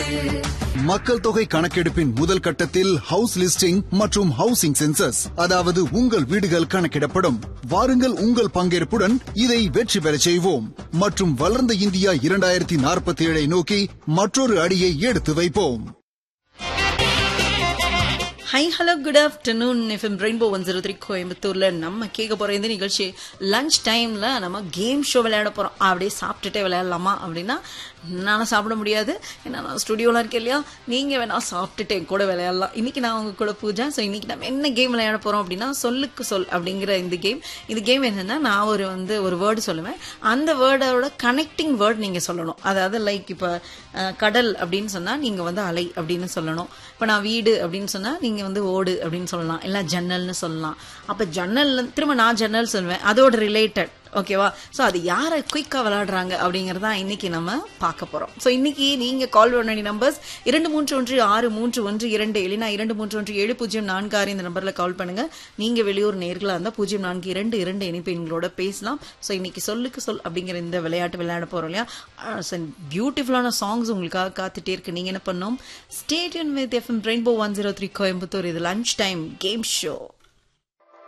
மக்கள் தொகை கணக்கெடுப்பின் முதல் கட்டத்தில் ஹவுஸ் லிஸ்டிங் மற்றும் ஹவுசிங் சென்சஸ் அதாவது உங்கள் வீடுகள் கணக்கிடப்படும் வாருங்கள் உங்கள் பங்கேற்புடன் இதை வெற்றி பெறச் செய்வோம் மற்றும் வளர்ந்த இந்தியா இரண்டாயிரத்தி நாற்பத்தி ஏழை நோக்கி மற்றொரு அடியை எடுத்து வைப்போம் hi hello good afternoon FM rainbow one zero three கோயம்புத்தூர்ல நம்ம கேட்க போற இந்த நிகழ்ச்சி லஞ்ச் டைம்ல நம்ம கேம் ஷோ விளையாட போறோம் அப்படியே சாப்பிட்டுட்டே விளையாடலாமா அப்படின்னா என்னால சாப்பிட முடியாது ஏன்னா நான் ஸ்டுடியோல இருக்கேன் இல்லையா நீங்க வேணா சாப்பிட்டுட்டே என் கூட விளையாடலாம் இன்னைக்கு நான் உங்க கூட பூஜா ஸோ இன்னைக்கு நம்ம என்ன கேம் விளையாட போறோம் அப்படின்னா சொல்லுக்கு சொல் அப்படிங்கிற இந்த கேம் இந்த கேம் என்னன்னா நான் ஒரு வந்து ஒரு வேர்டு சொல்லுவேன் அந்த வேர்டோட கனெக்டிங் வேர்ட் நீங்க சொல்லணும் அதாவது லைக் இப்ப அஹ், கடல் அப்படின்னு சொன்னா நீங்க வந்து அலை அப்படின்னு சொல்லணும் இப்ப நான் வீடு அப்படின்னு சொன்னா நீங்க வந்து ஓடு அப்படின்னு சொல்லலாம் இல்ல ஜன்னல்னு சொல்லலாம் அப்ப ஜன்னல் திரும்ப நான் ஜன்னல் சொல்லுவேன் அதோட ரிலேட்டட் ஓகேவா சோ அது யாரை குயிக்கா விளையாடுறாங்க அப்படிங்கறத இன்னைக்கு நம்ம பார்க்க போறோம் சோ இன்னைக்கு நீங்க கால் பண்ண வேண்டிய நம்பர்ஸ் இரண்டு மூன்று ஒன்று ஆறு மூன்று ஒன்று இரண்டு இல்லைனா இரண்டு மூன்று ஒன்று ஏழு பூஜ்ஜியம் நான்கு ஆறு இந்த நம்பர்ல கால் பண்ணுங்க நீங்க வெளியூர் நேர்களா இருந்தா பூஜ்ஜியம் நான்கு இரண்டு இரண்டு இணைப்பு எங்களோட பேசலாம் சோ இன்னைக்கு சொல்லுக்கு சொல் அப்படிங்கிற இந்த விளையாட்டு விளையாட போறோம் இல்லையா பியூட்டிஃபுல்லான சாங்ஸ் உங்களுக்காக காத்துட்டே இருக்கு நீங்க என்ன பண்ணோம் stadium with FM rainbow one zero three Coimbatore இது லஞ்ச் டைம் கேம் ஷோ